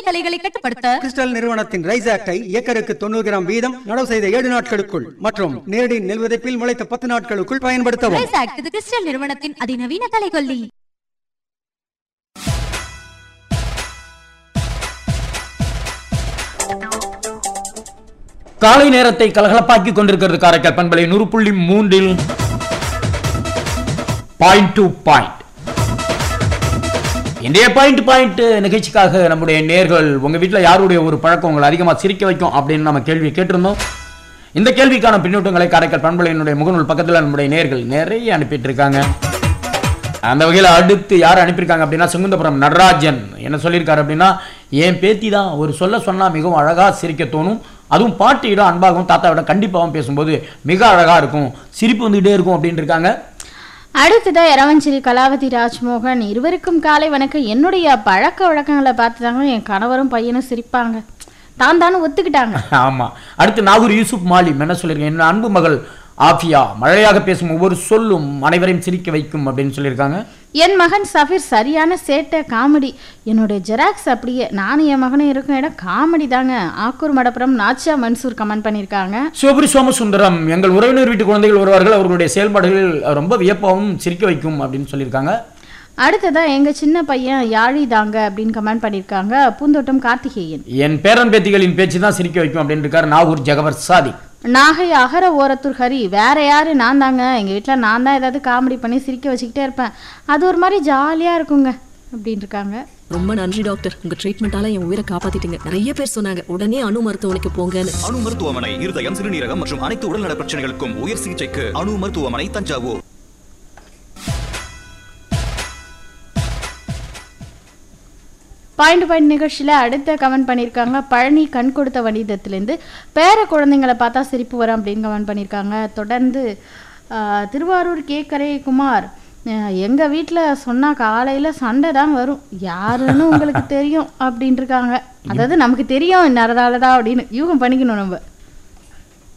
கலைகளை கட்டுப்படுத்த கிறிஸ்டல் நிறுவனத்தின் ரைஸ் ஆக்டை ஏக்கருக்கு தொண்ணூறு கிராம் வீதம் நடவு செய்த ஏழு நாட்களுக்குள் மற்றும் நேரடி நெல் விதைப்பில் முளைத்த பத்து நாட்களுக்குள் பயன்படுத்தவும் ரைஸ் ஆக்ட் இது கிறிஸ்டல் நிறுவனத்தின் அதிநவீன கலைகொல்லி காலை நேரத்தை கலகலப்பாக்கி கொண்டிருக்கிறது காரைக்கால் பண்பலை நூறு புள்ளி மூன்றில் பாயிண்ட் டு பாயிண்ட் இன்றைய பாயிண்ட் பாயிண்ட் நிகழ்ச்சிக்காக நம்முடைய நேர்கள் உங்க வீட்டில் யாருடைய ஒரு பழக்கம் உங்களை அதிகமாக சிரிக்க வைக்கும் அப்படின்னு நம்ம கேள்வி கேட்டிருந்தோம் இந்த கேள்விக்கான பின்னூட்டங்களை காரைக்கால் பண்பலையினுடைய முகநூல் பக்கத்தில் நம்முடைய நேர்கள் நிறைய அனுப்பிட்டு இருக்காங்க அந்த வகையில் அடுத்து யார் அனுப்பியிருக்காங்க அப்படின்னா செங்குந்தபுரம் நடராஜன் என்ன சொல்லியிருக்காரு அப்படின்னா என் பேத்தி தான் ஒரு சொல்ல சொன்னால் மிகவும் அழகாக சிரிக்க தோணும் அதுவும் பாட்டியிடம் அன்பாகவும் தாத்தாவிட கண்டிப்பாகவும் பேசும்போது மிக அழகாக இருக்கும் சிரிப்பு வந்துகிட்டே இருக்கும் அப்படின்னு இருக்காங்க அடுத்ததா இரவஞ்சேரி கலாவதி ராஜ்மோகன் இருவருக்கும் காலை வணக்கம் என்னுடைய பழக்க வழக்கங்களை பார்த்து தாங்க என் கணவரும் பையனும் சிரிப்பாங்க தான் தானே ஒத்துக்கிட்டாங்க ஆமாம் அடுத்து நாகூர் யூசுப் மாலிம் என்ன சொல்லியிருக்கேன் என் அன்பு மகள் ஆஃபியா மழையாக பேசும் ஒவ்வொரு சொல்லும் அனைவரையும் சிரிக்க வைக்கும் அப்படின்னு சொல்லியிருக்காங்க என் மகன் சஃபீர் சரியான சேட்டை காமெடி என்னுடைய ஜெராக்ஸ் அப்படியே நானும் என் மகனும் இருக்கும் இடம் காமெடி தாங்க ஆக்கூர் மடப்புறம் நாச்சியா மன்சூர் கமெண்ட் பண்ணியிருக்காங்க சிவபுரி சோமசுந்தரம் எங்கள் உறவினர் வீட்டு குழந்தைகள் வருவார்கள் அவர்களுடைய செயல்பாடுகள் ரொம்ப வியப்பாகவும் சிரிக்க வைக்கும் அப்படின்னு சொல்லியிருக்காங்க அடுத்ததா எங்க சின்ன பையன் யாழி தாங்க அப்படின்னு கமெண்ட் பண்ணியிருக்காங்க பூந்தோட்டம் கார்த்திகேயன் என் பேரன் பேத்திகளின் பேச்சு தான் சிரிக்க வைக்கும் அப்படின்னு இருக்காரு நாகூர் ஜகவர் சாதி நாகை அகர ஓரத்தூர் ஹரி வேற யாரு நான் தாங்க எங்க வீட்ல நான் தான் ஏதாவது காமெடி பண்ணி சிரிக்க வச்சுக்கிட்டே இருப்பேன் அது ஒரு மாதிரி ஜாலியா இருக்குங்க அப்படின்னு இருக்காங்க ரொம்ப நன்றி டாக்டர் உங்க ட்ரீட்மெண்டால என் உயிரை காப்பாத்திட்டீங்க நிறைய பேர் சொன்னாங்க உடனே அணு மருத்துவமனைக்கு போங்கன்னு அணு மருத்துவமனை இருதயம் சிறுநீரகம் மற்றும் அனைத்து உடல்நல பிரச்சனைகளுக்கும் உயர் சிகிச்சைக்கு அணு மருத்துவமனை தஞ்சாவூர் பாயிண்ட் பாயிண்ட் நிகழ்ச்சியில் அடுத்த கமெண்ட் பண்ணியிருக்காங்க பழனி கண் கொடுத்த வணிகத்திலேருந்து பேர குழந்தைங்களை பார்த்தா சிரிப்பு வரும் அப்படின்னு கமெண்ட் பண்ணியிருக்காங்க தொடர்ந்து ஆஹ், திருவாரூர் கேக்கரை குமார் எங்கள் வீட்டில் சொன்னால் காலையில் சண்டை தான் வரும் யாருன்னு உங்களுக்கு தெரியும் அப்படின்ட்டு இருக்காங்க அதாவது நமக்கு தெரியும் இந்நேரதால தான் அப்படின்னு யூகம் பண்ணிக்கணும் நம்ம